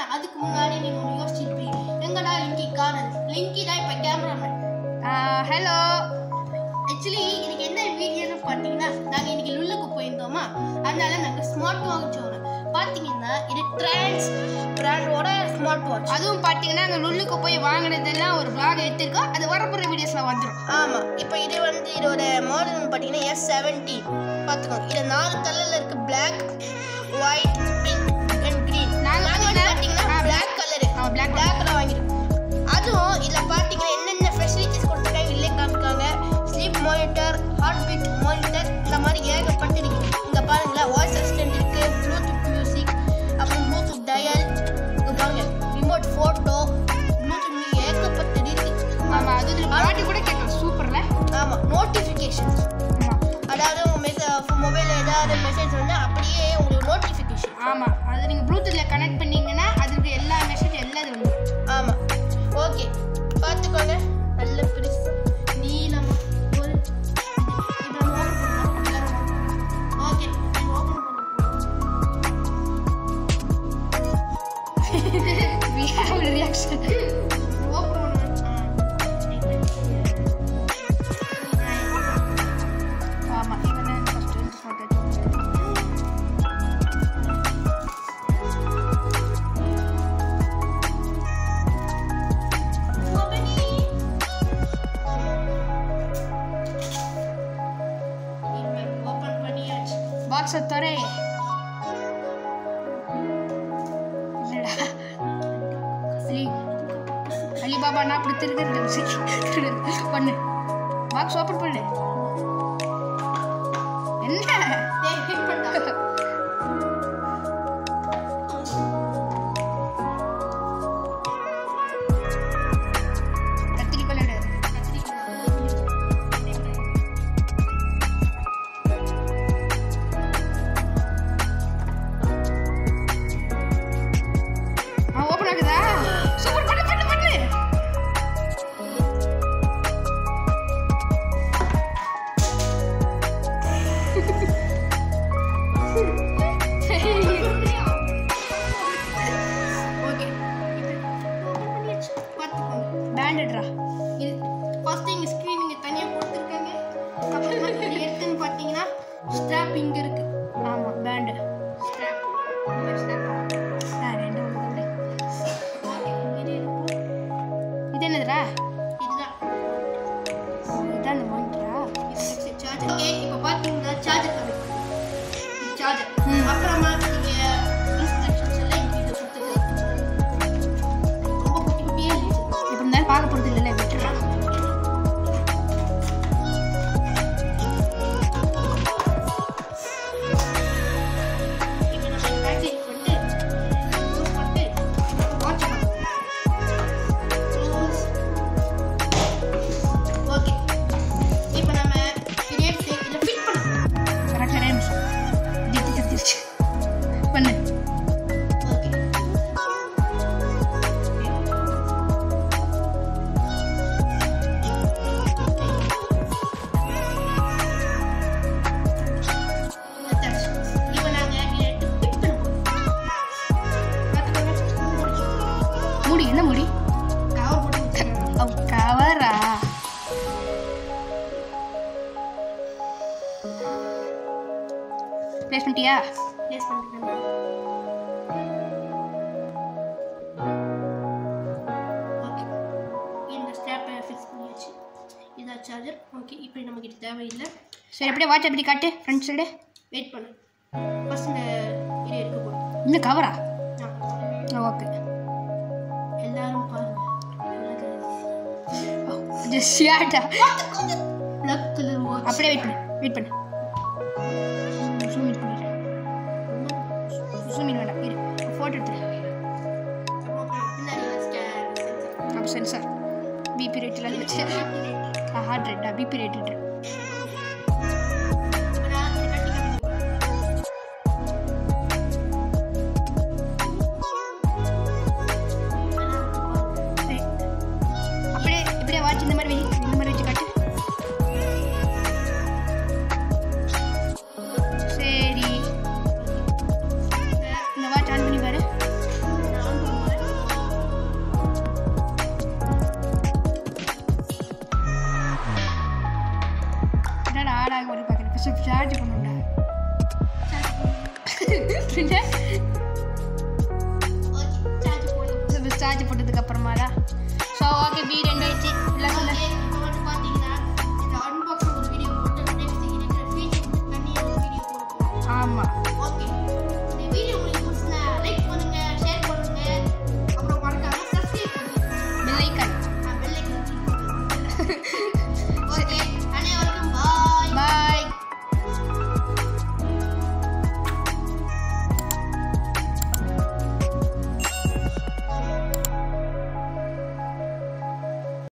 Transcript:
அதுக்கு முன்னாடி நீங்க ஒன்று யோசிச்சிருப்பீங்க எங்கடா லிங்கி காணல் லிங்கி தான் இப்போ கேமராமேன் ஹலோ ஆக்சுவலி இன்னைக்கு என்ன வீடியோன்னு பார்த்தீங்கன்னா நாங்கள் இன்னைக்கு லுல்லுக்கு போயிருந்தோமா அதனால நாங்கள் ஸ்மார்ட் வாட்ச் ஒன்று பார்த்தீங்கன்னா இது ட்ரான்ஸ் பிராண்டோட ஸ்மார்ட் வாட்ச் அதுவும் பார்த்தீங்கன்னா அந்த லுல்லுக்கு போய் வாங்கினதெல்லாம் ஒரு vlog எடுத்திருக்கோம் அது வரப்போகிற வீடியோஸில் வந்துடும் ஆமாம் இப்போ இது வந்து இதோட மாடல் பார்த்தீங்கன்னா எஸ் செவன்டீன் பார்த்துக்கோங்க இது நாலு கலரில் இருக்கு black white pink and green நாங்க நாங்கள் வந்து- பார்த்தீங்கன்னா ஆ, பிளாக் கலரு ஆ, black பிளாக்ல வாங்கிருக்கோம் அதுவும் இதில் பார்த்தீங்கன்னா என்னென்ன ஃபெசிலிட்டிஸ் கொடுத்துருக்காங்க இல்லே காமிக்காங்க sleep monitor heartbeat monitor இந்த மாதிரி ஏகப்பட்டு இருக்கு இங்கே பாருங்களேன் வாய்ஸ் அசிஸ்டன்ட் இருக்கு ப்ளூடூத் மியூசிக் அப்புறம் ப்ளூடூத் டயல் இங்கே பாருங்க ரிமோட் ஃபோட்டோ ப்ளூடூத் ஏகப்பட்டது இருக்கு ஆமாம் அது இதில் பாட்டு கூட கேட்கலாம் சூப்பரில் ஆமாம் நோட்டிஃபிகேஷன்ஸ் ஆமாம் அதாவது உங்கள் மெசேஜ் மொபைலில் ஏதாவது மெசேஜ் வந்தால் அப்படியே உங்களுக்கு நோட்டிஃபிகேஷன் ஆமாம் அது நீங்கள் ப்ளூடூத்தில் கனெக்ட் பண்ணீங்கன்னா அதுக்கு எல்லா மெசேஜ் எல்லாம் இது வந்துடும் ஆமாம் ஓகே பார்த்துக்கோங்க நல்ல பெருசு நீளம் ஒரு okay open we have a reaction ஆமாம் இவனை ஃபஸ்ட்டு ஃபோட்டோ ஓப்பன் பண்ணியாச்சு பாக்ஸை துறை என்னடா அலி அலிபாபா நான் அப்படி திருடுறது பண்ணு பாக்ஸ் ஓப்பன் பண்ணு என்ன டேய் ஹிட் பண்ணா கத்திரிக்கோல் எடு ஆ ஓப்பன் ஆகுதா சூப்பர் பண்ணு பண்ணு பண்ணு ஓகே ஓப்பன் பண்ணியாச்சு பார்த்துக்கோங்க பேண்டட்ரா இது ஃபர்ஸ்ட் இங்கே ஸ்க்ரீன் இங்கே தனியாக கொடுத்துருக்காங்க அப்புறமா இது எடுத்துன்னு பார்த்தீங்கன்னா ஸ்ட்ராப் இங்கே இருக்கு ஆமாம் பேண்டு ஸ்ட்ராப் ஆ ரெண்டு ஒன்று அப்படி ஓகே இது இருக்கு இது என்னதுடா இதுதான் ஓ இதான் அந்த மானிட்டரா இது சார்ஜர் ஓகே இப்போ பார்த்தீங்கன்னா சார்ஜர் கனெக்ட் சார்ஜர் ம். அப்புறமா நீங்கள் இன்ஸ்ட்ரக்ஷன்ஸ் எல்லாம் இங்கே இது கொடுத்துருக்காங்க ரொம்ப குட்டி குட்டியே இருந்துச்சு இப்படி இருந்தாலும் பார்க்க போகிறது இல்லைல்ல விட்டுறா இப்போ நம்ம பேக்கேஜ் பண்ணிட்டு க்ளோஸ் பண்ணிட்டு வாட்ச் க்ளோஸ் ஓகே இப்போ நம்ம இதை எடுத்து இதில் ஃபிட் பண்ணலாம் கரெக்டாக நிமிஷம் திட்டு திருத்திருச்சு பண்ணு ஓகே இப்போ நாங்கள் இதை எடுத்து ஃபிட் பண்ணுவோம் பார்த்துக்கோங்க மூடி என்ன மூடி கவர் போட்டு வச்சுருக்காங்க அவ் கவரா ப்ளேஸ் பண்ணிட்டியா ப்ளேஸ் பண்ணிருக்காங்க ஓகே இந்த ஸ்ட்ராப்பை ஃபிக்ஸ் பண்ணியாச்சு இதான் சார்ஜர் ஓகே இப்போ நமக்கு இது தேவையில்லை சரி அப்படியே வாட்ச் அப்படி காட்டு ஃப்ரண்ட் சைடு வெயிட் பண்ணு ஃபர்ஸ்ட் இந்த இது எடுக்க போகிறோம் இன்னும் கவரா ஓகே எல்லாரும் பாருங்க ஜஸ்டியாட்டா பிளாக் கலர் வாட்ச் அப்படியே வெயிட் பண்ணு வெயிட் பண்ணு ஜூம் இன் பண்ணிடுறேன் ஜூம் இன் வேண்டாம் இரு ஃபோட்டோ எடுத்துரு பின்னாடி ஸ்கேன் அப்போ சென்சார் பிபி ரேட்டில் அது வச்சு ஹார்ட் ரேட்டா பிபி ரேட் இப்போ நான் இதை கட்டி காமிக்கிறேன். சரி அப்படியே இப்படியே வாட்ச் இந்த மாதிரி வை இந்த மாதிரி வச்சு காட்டு சரி இந்த வாட்ச் ஆன் பண்ணி பாரு நான் ஆக போய் பார்க்குறேன் ஃபஸ்ட்டு சார்ஜ் பண்ணுண்டா பின்ன ஓகே சார்ஜ் போடுங்க சார்ஜ் போட்டதுக்கு அப்புறமாடா ஸோ ஓகே பி ரெண்டு ஆயிடுச்சு இல்லை சொல்லு ஓகே